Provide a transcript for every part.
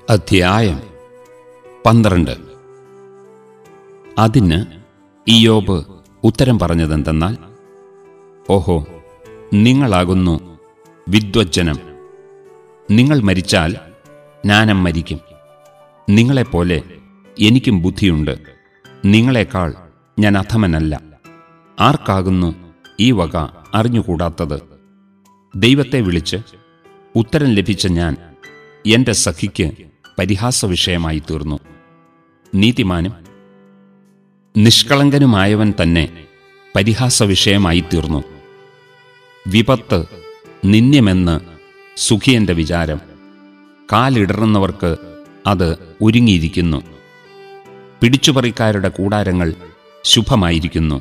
അധ്യായം പന്ത്രണ്ട് അതിന് ഇയോബ് ഉത്തരം പറഞ്ഞതെന്തെന്നാൽ ഓഹോ നിങ്ങളാകുന്നു വിദ്വജ്ജനം നിങ്ങൾ മരിച്ചാൽ ഞാനും മരിക്കും നിങ്ങളെപ്പോലെ എനിക്കും ബുദ്ധിയുണ്ട് നിങ്ങളെക്കാൾ ഞാൻ അധമനല്ല ആർക്കാകുന്നു ഈ വക അറിഞ്ഞുകൂടാത്തത് ദൈവത്തെ വിളിച്ച് ഉത്തരം ലഭിച്ച ഞാൻ എന്റെ സഖിക്ക് പരിഹാസ വിഷയമായി തീർന്നു നീതിമാനും നിഷ്കളങ്കനുമായവൻ തന്നെ പരിഹാസ വിഷയമായി തീർന്നു വിപത്ത് നിന്ദ്യമെന്ന് സുഖിയന്റെ വിചാരം കാലിടറുന്നവർക്ക് അത് ഒരുങ്ങിയിരിക്കുന്നു പിടിച്ചുപറിക്കാരുടെ കൂടാരങ്ങൾ ശുഭമായിരിക്കുന്നു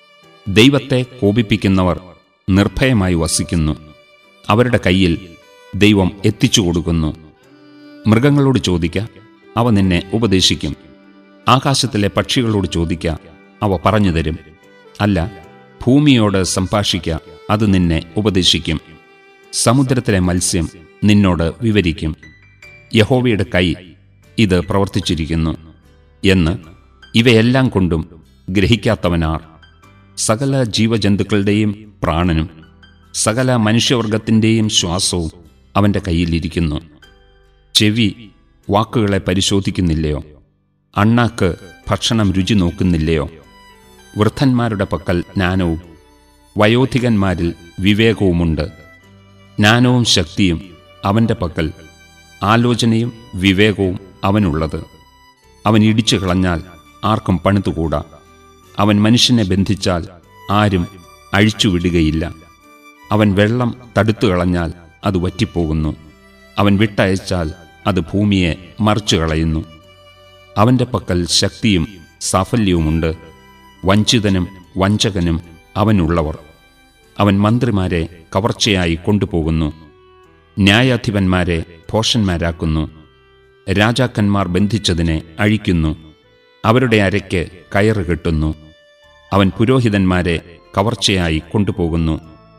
ദൈവത്തെ കോപിപ്പിക്കുന്നവർ നിർഭയമായി വസിക്കുന്നു അവരുടെ കയ്യിൽ ദൈവം എത്തിച്ചു കൊടുക്കുന്നു മൃഗങ്ങളോട് ചോദിക്ക അവ നിന്നെ ഉപദേശിക്കും ആകാശത്തിലെ പക്ഷികളോട് ചോദിക്ക അവ പറഞ്ഞു തരും അല്ല ഭൂമിയോട് സംഭാഷിക്ക അത് നിന്നെ ഉപദേശിക്കും സമുദ്രത്തിലെ മത്സ്യം നിന്നോട് വിവരിക്കും യഹോവയുടെ കൈ ഇത് പ്രവർത്തിച്ചിരിക്കുന്നു എന്ന് ഇവയെല്ലാം കൊണ്ടും ഗ്രഹിക്കാത്തവനാർ സകല ജീവജന്തുക്കളുടെയും പ്രാണനും സകല മനുഷ്യവർഗത്തിൻ്റെയും ശ്വാസവും അവൻ്റെ കയ്യിലിരിക്കുന്നു ചെവി വാക്കുകളെ പരിശോധിക്കുന്നില്ലയോ അണ്ണാക്ക് ഭക്ഷണം രുചി നോക്കുന്നില്ലയോ വൃദ്ധന്മാരുടെ പക്കൽ ജ്ഞാനവും വയോധികന്മാരിൽ വിവേകവുമുണ്ട് ജ്ഞാനവും ശക്തിയും അവൻ്റെ പക്കൽ ആലോചനയും വിവേകവും അവനുള്ളത് അവൻ ഇടിച്ചു കളഞ്ഞാൽ ആർക്കും പണിതുകൂടാ അവൻ മനുഷ്യനെ ബന്ധിച്ചാൽ ആരും അഴിച്ചുവിടുകയില്ല അവൻ വെള്ളം തടുത്തു കളഞ്ഞാൽ അത് വറ്റിപ്പോകുന്നു അവൻ വിട്ടയച്ചാൽ അത് ഭൂമിയെ മറിച്ചു കളയുന്നു അവൻ്റെ പക്കൽ ശക്തിയും സാഫല്യവുമുണ്ട് വഞ്ചിതനും വഞ്ചകനും അവനുള്ളവർ അവൻ മന്ത്രിമാരെ കവർച്ചയായി കൊണ്ടുപോകുന്നു ന്യായാധിപന്മാരെ ഭോഷന്മാരാക്കുന്നു രാജാക്കന്മാർ ബന്ധിച്ചതിനെ അഴിക്കുന്നു അവരുടെ അരയ്ക്ക് കയറ് കെട്ടുന്നു അവൻ പുരോഹിതന്മാരെ കവർച്ചയായി കൊണ്ടുപോകുന്നു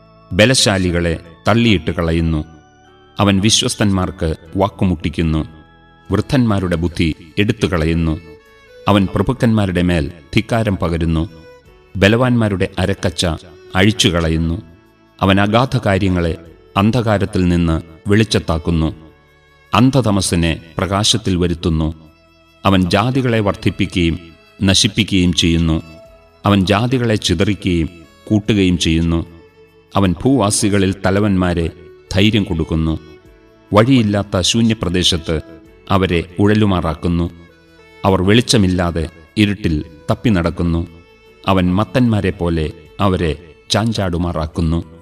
ബലശാലികളെ തള്ളിയിട്ട് കളയുന്നു അവൻ വിശ്വസ്തന്മാർക്ക് വാക്കുമുട്ടിക്കുന്നു വൃദ്ധന്മാരുടെ ബുദ്ധി എടുത്തു കളയുന്നു അവൻ പ്രഭുക്കന്മാരുടെ മേൽ ധിക്കാരം പകരുന്നു ബലവാന്മാരുടെ അരക്കച്ച അഴിച്ചു കളയുന്നു അവൻ അഗാധ കാര്യങ്ങളെ അന്ധകാരത്തിൽ നിന്ന് വെളിച്ചത്താക്കുന്നു അന്ധതമസിനെ പ്രകാശത്തിൽ വരുത്തുന്നു അവൻ ജാതികളെ വർദ്ധിപ്പിക്കുകയും നശിപ്പിക്കുകയും ചെയ്യുന്നു അവൻ ജാതികളെ ചിതറിക്കുകയും കൂട്ടുകയും ചെയ്യുന്നു അവൻ ഭൂവാസികളിൽ തലവന്മാരെ ധൈര്യം കൊടുക്കുന്നു വഴിയില്ലാത്ത ശൂന്യപ്രദേശത്ത് അവരെ ഉഴലുമാറാക്കുന്നു അവർ വെളിച്ചമില്ലാതെ ഇരുട്ടിൽ തപ്പി നടക്കുന്നു അവൻ മത്തന്മാരെ പോലെ അവരെ ചാഞ്ചാടുമാറാക്കുന്നു